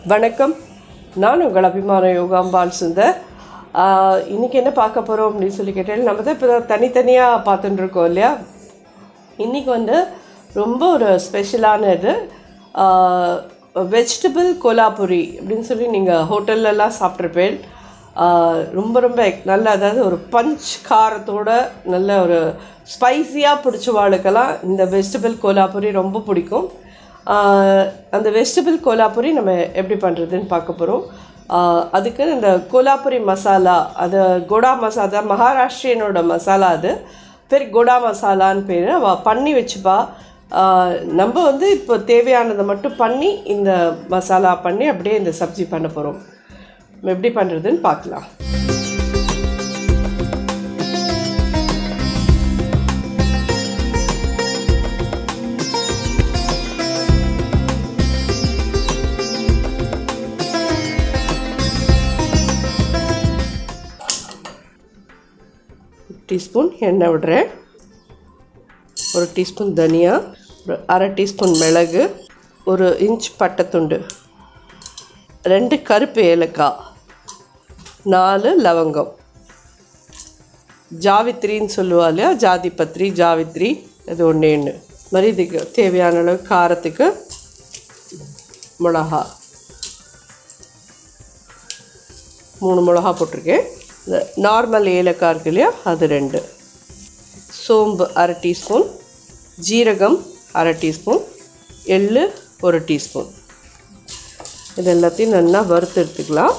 வணக்கம் நான் உங்கள் அபிமான யோகாம்பால் சுந்தர் ஆஹ் இன்னைக்கு என்ன பார்க்க போகிறோம் அப்படின்னு சொல்லி கேட்டேன் நம்ம தான் இப்போ தனித்தனியாக பார்த்துட்டு இருக்கோம் இல்லையா இன்றைக்கி வந்து ரொம்ப ஒரு ஸ்பெஷலான இது வெஜிடபிள் கோலாபுரி அப்படின்னு சொல்லி நீங்கள் ஹோட்டல்லலாம் சாப்பிட்ருப்பேன் ரொம்ப ரொம்ப எக்- நல்ல அதாவது ஒரு பஞ்ச் காரத்தோட நல்ல ஒரு ஸ்பைசியாக பிடிச்சவாளுக்கெல்லாம் இந்த வெஜிடபிள் கோலாபுரி ரொம்ப பிடிக்கும் ஆஹ் அந்த வெஜிடபிள் கோலாபுரி நம்ம எப்படி பண்ணுறதுன்னு பார்க்க போகிறோம் அதுக்கு இந்த கோலாபுரி மசாலா அது கோடா மசாலா மகாராஷ்டிரியனோட மசாலா அது பேர் கோடா மசாலான்னு பேர் அவள் பண்ணி வச்சுப்பா ஆஹ் நம்ம வந்து இப்போ தேவையானதை மட்டும் பண்ணி இந்த மசாலா பண்ணி அப்படியே இந்த சப்ஜி பண்ண போகிறோம் எப்படி பண்ணுறதுன்னு பார்க்கலாம் டீஸ்பூன் எண்ணெய் விடுறேன் ஒரு டீஸ்பூன் தனியா ஒரு அரை டீஸ்பூன் மிளகு ஒரு இன்ச் பட்டைத்துண்டு ரெண்டு கருப்பு ஏலக்காய் நாலு லவங்கம் ஜாவித்ரின்னு சொல்லுவா இல்லையா ஜாதி பத்திரி ஜாவித்ரி இது ஒன்று ஒன்று மாதிரி இதுக்கு தேவையான அளவு காரத்துக்கு மிளகா மூணு மிளகா போட்டிருக்கேன் இந்த நார்மல் ஏலக்காய் இருக்கு இல்லையா அது ரெண்டு சோம்பு அரை டீஸ்பூன் ஜீரகம் அரை டீஸ்பூன் எள்ளு ஒரு டீஸ்பூன் இது எல்லாத்தையும் நல்லா வறுத்து எடுத்துக்கலாம்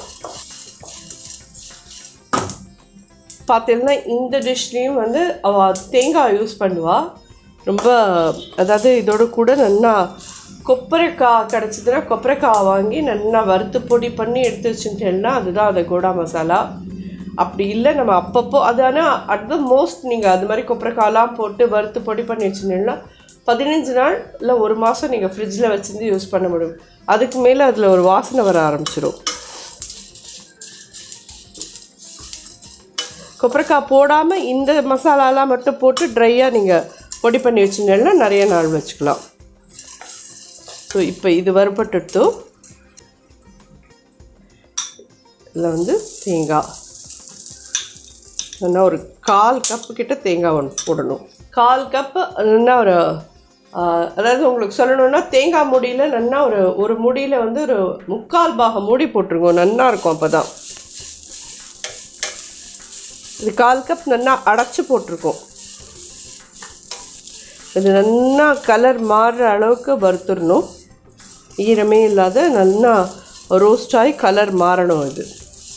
பார்த்தீங்கன்னா இந்த டிஷ்லேயும் வந்து அவள் தேங்காய் யூஸ் பண்ணுவா ரொம்ப அதாவது இதோட கூட நல்லா கொப்பரைக்காய் கிடச்சிதுன்னா கொப்பரைக்காய் வாங்கி நல்லா வறுத்து பொடி பண்ணி எடுத்து வச்சுட்டேன்னா அதுதான் அது கோடா மசாலா அப்படி இல்லை நம்ம அப்பப்போ அது ஆனால் அட் த மோஸ்ட் நீங்கள் அது மாதிரி கொப்பரைக்காயெலாம் போட்டு வறுத்து பொடி பண்ணி வச்சுட்டீங்கன்னா பதினஞ்சு நாள் இல்லை ஒரு மாதம் நீங்கள் ஃப்ரிட்ஜில் வச்சிருந்து யூஸ் பண்ண முடியும் அதுக்கு மேலே அதில் ஒரு வாசனை வர ஆரம்பிச்சிடும் கொப்பரைக்காய் போடாமல் இந்த மசாலாலாம் மட்டும் போட்டு ட்ரையாக நீங்கள் பொடி பண்ணி வச்சுட்டீங்கன்னா நிறைய நாள் வச்சுக்கலாம் ஸோ இப்போ இது வறுபட்டுட்டு இதில் வந்து தேங்காய் என்ன ஒரு கால் கப்பு கிட்ட தேங்காய் ஒன்று போடணும் கால் கப்பு என்ன ஒரு ஆஹ், அதாவது உங்களுக்கு சொல்லணும்னா தேங்காய் மூடியில் நல்லா ஒரு ஒரு மூடியில் வந்து ஒரு முக்கால் பாகம் மூடி போட்டுருங்க நல்லா இருக்கும் அப்போ தான் இது கால் கப் நல்லா அடைச்சி போட்டிருக்கோம் இது நல்லா கலர் மாறுற அளவுக்கு வறுத்துடணும் ஈரமே இல்லாத நல்லா ரோஸ்ட் ஆகி கலர் மாறணும் இது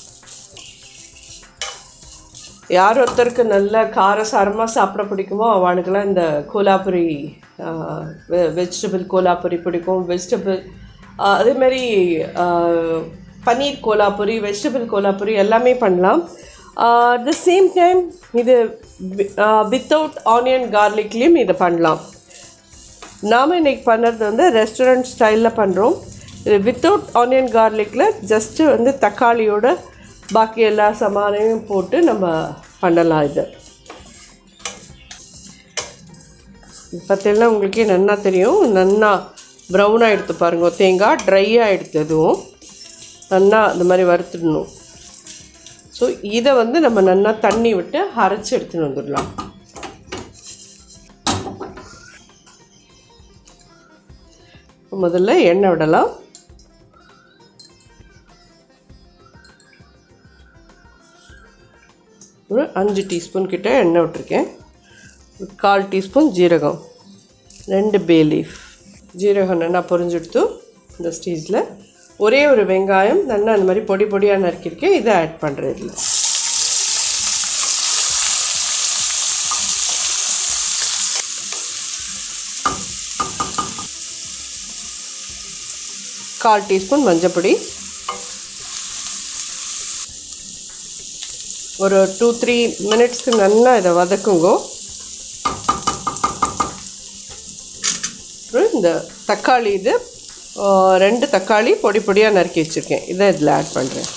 யார் ஒருத்தருக்கு நல்ல காரசாரமாக சாப்பிட பிடிக்குமோ அவனுக்கெல்லாம் இந்த கோலாபுரி வெஜிடபிள் கோலாபுரி பிடிக்கும் வெஜிடபிள் அதேமாரி பன்னீர் கோலாபுரி வெஜிடபிள் கோலாபுரி எல்லாமே பண்ணலாம் அட் த சேம் டைம் இது வித்தவுட் ஆனியன் கார்லிக்லேயும் இதை பண்ணலாம் நாம் இன்னைக்கு பண்ணுறது வந்து ரெஸ்டாரண்ட் ஸ்டைலில் பண்ணுறோம் இது வித்தவுட் ஆனியன் கார்லிக்கில் ஜஸ்ட்டு வந்து தக்காளியோட பாக்கி எல்லா சமானையும் போட்டு நம்ம பண்ணலாம் இது பார்த்தீங்கன்னா உங்களுக்கே நன்னா தெரியும் நன்னா ப்ரௌனாக எடுத்து பாருங்க தேங்காய் ட்ரையாக எடுத்து எதுவும் நன்னா இந்த மாதிரி வறுத்துடணும் ஸோ இதை வந்து நம்ம நல்லா தண்ணி விட்டு அரைச்சி எடுத்துன்னு வந்துடலாம் முதல்ல எண்ணெய் விடலாம் ஒரு அஞ்சு டீஸ்பூன் கிட்ட எண்ணெய் விட்டுருக்கேன் ஒரு கால் டீஸ்பூன் ஜீரகம் ரெண்டு பே லீஃப் ஜீரகம் நல்லா பொரிஞ்செடுத்து இந்த ஸ்டேஜில் ஒரே ஒரு வெங்காயம் நல்லா அந்த மாதிரி பொடி பொடியாக நறுக்கியிருக்கேன் இதை ஆட் பண்ணுறேன் இதில் கால் டீஸ்பூன் மஞ்சப்பொடி ஒரு டூ த்ரீ மினிட்ஸ்க்கு நல்லா இதை வதக்குங்க அப்புறம் இந்த தக்காளி இது ஆ, ரெண்டு தக்காளி பொடி பொடியாக நறுக்கி வச்சுருக்கேன் இதை இதில் ஆட் பண்ணுறேன்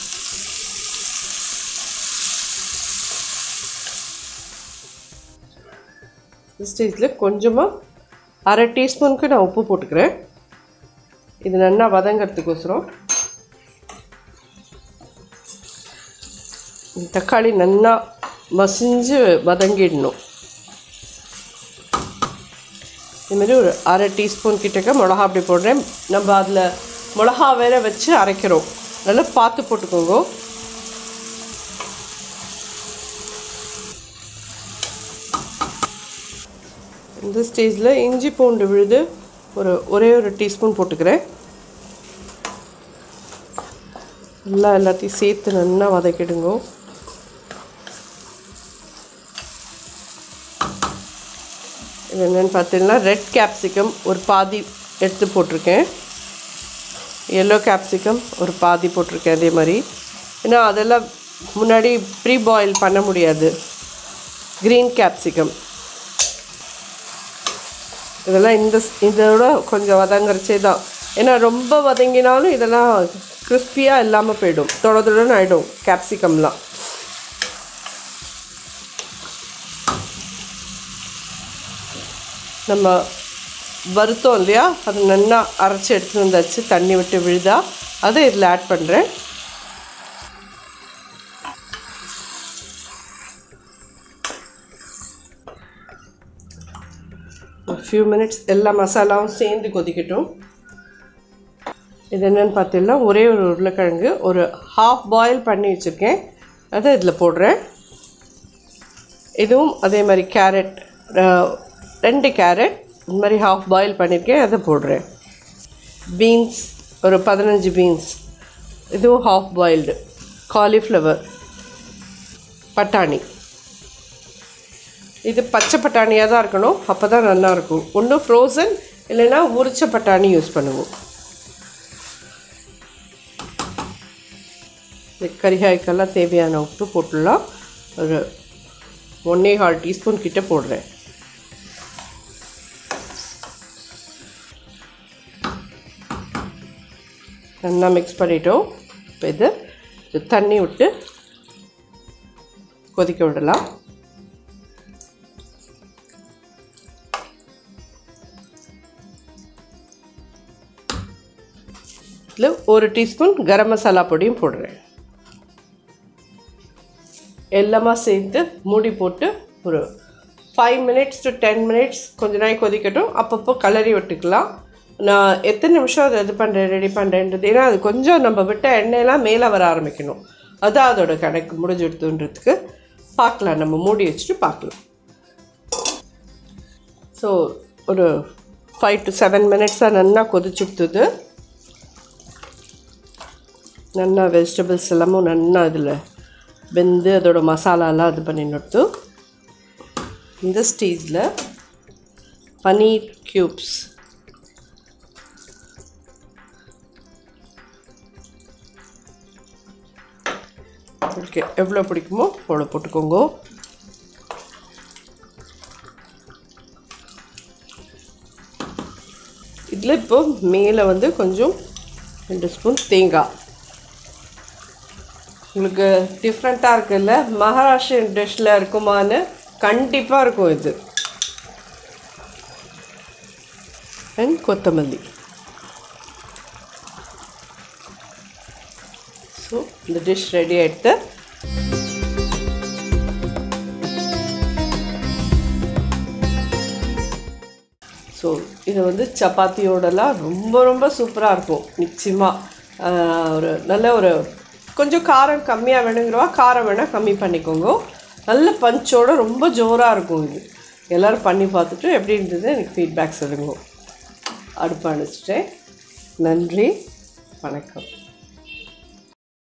ஸ்டேஜில் கொஞ்சமாக அரை டீஸ்பூனுக்கு நான் உப்பு போட்டுக்கிறேன் இது நல்லா வதங்கிறதுக்கோசரம் இந்த தக்காளி நல்லா மசிஞ்சு வதங்கிடணும் இதுமாரி ஒரு அரை டீஸ்பூன் கிட்டக்க மிளகா அப்படி போடுறேன் நம்ம அதில் மிளகா வேற வச்சு அரைக்கிறோம் நல்லா பார்த்து போட்டுக்கோங்க இந்த ஸ்டேஜில் இஞ்சி பூண்டு விழுது ஒரு ஒரே ஒரு டீஸ்பூன் போட்டுக்கிறேன் நல்லா எல்லாத்தையும் சேர்த்து நல்லா வதக்கிடுங்க இது என்னென்னு பார்த்தீங்கன்னா ரெட் கேப்சிகம் ஒரு பாதி எடுத்து போட்டிருக்கேன் எல்லோ கேப்சிகம் ஒரு பாதி போட்டிருக்கேன் அதே மாதிரி ஏன்னா அதெல்லாம் முன்னாடி ப்ரீ பாயில் பண்ண முடியாது க்ரீன் கேப்சிகம் இதெல்லாம் இந்த இதோட கொஞ்சம் வதங்குறச்சே தான் ஏன்னா ரொம்ப வதங்கினாலும் இதெல்லாம் கிறிஸ்பியாக இல்லாமல் போயிடும் தொட தொடன்னு ஆகிடும் கேப்சிகம்லாம் நம்ம வருத்தம் இல்லையா அது நல்லா அரைச்சி எடுத்துகிட்டு வந்தாச்சு தண்ணி விட்டு விழுதா அதை இதில் ஆட் பண்ணுறேன் ஒரு ஃபியூ மினிட்ஸ் எல்லா மசாலாவும் சேர்ந்து கொதிக்கட்டும் இது என்னென்னு பார்த்தீங்கன்னா ஒரே ஒரு உருளைக்கிழங்கு ஒரு ஹாஃப் பாயில் பண்ணி வச்சுருக்கேன் அதை இதில் போடுறேன் இதுவும் அதே மாதிரி கேரட் ரெண்டு கேரட் இந்த மாதிரி ஹாஃப் பாயில் பண்ணியிருக்கேன் அதை போடுறேன் பீன்ஸ் ஒரு பதினஞ்சு பீன்ஸ் இதுவும் ஹாஃப் பாயில்டு காலிஃப்ளவர் பட்டாணி இது பச்சை பட்டாணியாக தான் இருக்கணும் அப்போ தான் நல்லாயிருக்கும் ஒன்று ஃப்ரோசன் இல்லைன்னா உரிச்ச பட்டாணி யூஸ் பண்ணுவோம் இந்த கரிகாய்க்கெல்லாம் தேவையான உப்பு போட்டுடலாம் ஒரு ஒன்றே கால் டீஸ்பூன் கிட்ட போடுறேன் நல்லா மிக்ஸ் பண்ணிட்டோம் இப்போ இது இது தண்ணி விட்டு கொதிக்க விடலாம் இதில் ஒரு டீஸ்பூன் கரம் மசாலா பொடியும் போடுறேன் எல்லாமே சேர்த்து மூடி போட்டு ஒரு five minutes to ten minutes கொஞ்ச நாள் கொதிக்கட்டும் அப்பப்போ கலரி விட்டுக்கலாம் நான் எத்தனை நிமிஷம் அதை இது பண்ணுறேன் ரெடி பண்ணுறேன்றது ஏன்னா அது கொஞ்சம் நம்ம விட்ட எண்ணெயெல்லாம் மேலே வர ஆரம்பிக்கணும் அதான் அதோட கணக்கு முடிஞ்சுடுத்துன்றதுக்கு பார்க்கலாம் நம்ம மூடி வச்சுட்டு பார்க்கலாம் ஸோ ஒரு ஃபைவ் டு செவன் மினிட்ஸாக நல்லா கொதிச்சுடுத்துது நல்லா வெஜிடபிள்ஸ் எல்லாமும் நல்லா இதில் வெந்து அதோட மசாலாலாம் இது பண்ணி நிறுத்து இந்த ஸ்டேஜில் பனீர் க்யூப்ஸ் ஓகே எவ்வளோ பிடிக்குமோ அவ்வளோ போட்டுக்கோங்க இதில் இப்போ மேலே வந்து கொஞ்சம் ரெண்டு ஸ்பூன் தேங்காய் உங்களுக்கு டிஃப்ரெண்ட்டாக இருக்குல்ல மகாராஷ்டிரியன் டிஷ்ஷில் இருக்குமான்னு கண்டிப்பாக இருக்கும் இது அண்ட் கொத்தமல்லி ஸோ இந்த டிஷ் ரெடி ஆகிடுது ஸோ இது வந்து சப்பாத்தியோடலாம் ரொம்ப ரொம்ப சூப்பராக இருக்கும் நிச்சயமாக ஒரு நல்ல ஒரு கொஞ்சம் காரம் கம்மியாக வேணுங்கிறவா காரம் வேணால் கம்மி பண்ணிக்கோங்க நல்ல பஞ்சோட ரொம்ப ஜோராக இருக்கும் இது எல்லோரும் பண்ணி பார்த்துட்டு எப்படி இருந்தது எனக்கு ஃபீட்பேக் சொல்லுங்க அடுப்பு அணைச்சிட்டேன் நன்றி வணக்கம்